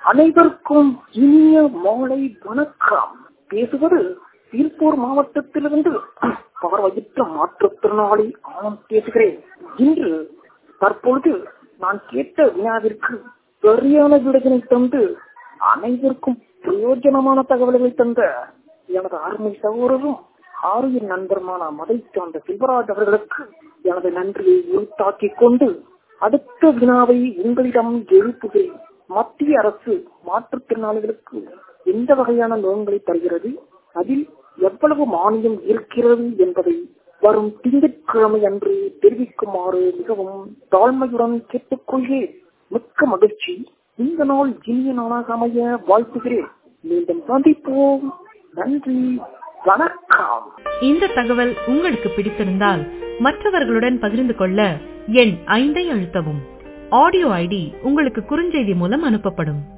அனைவருக்கும் இனிய மாலை வணக்கம் பேசுவது திருப்பூர் மாவட்டத்திலிருந்து பார்வையற்ற மாற்றுத்திறனாளி ஆனந்த் பேசுகிறேன் இன்று தற்பொழுது நான் கேட்ட வினாவிற்கு சரியான விடையினை தந்து அனைவருக்கும் பிரயோஜனமான தகவல்களை தந்த எனது அருமை சகோதரரும் ஆரியன் நண்பருமான மதை சார்ந்த செல்வராஜ் அவர்களுக்கு எனது நன்றியை உறுத்தாக்கிக் கொண்டு அடுத்த வினாவை உங்களிடம் எழுப்புகிறேன் மத்திய அரசு மாற்றுத்திறனாளிகளுக்கு எந்த வகையான லோன்களை தருகிறது அதில் எவ்வளவு மானியம் இருக்கிறது என்பதை வரும் திங்கட்கிழமை அன்று தெரிவிக்குமாறு மிகவும் தாழ்மையுடன் கேட்டுக்கொள்கிறேன் மிக்க மகிழ்ச்சி இந்த நாள் இனிய நாளாக அமைய வாழ்த்துகிறேன் மீண்டும் சந்திப்போம் நன்றி வணக்கம் இந்த தகவல் உங்களுக்கு பிடித்திருந்தால் மற்றவர்களுடன் பகிர்ந்து கொள்ள எண் ஐந்தை அழுத்தவும் ஆடியோ ஐடி உங்களுக்கு குறுஞ்செய்தி மூலம் அனுப்பப்படும்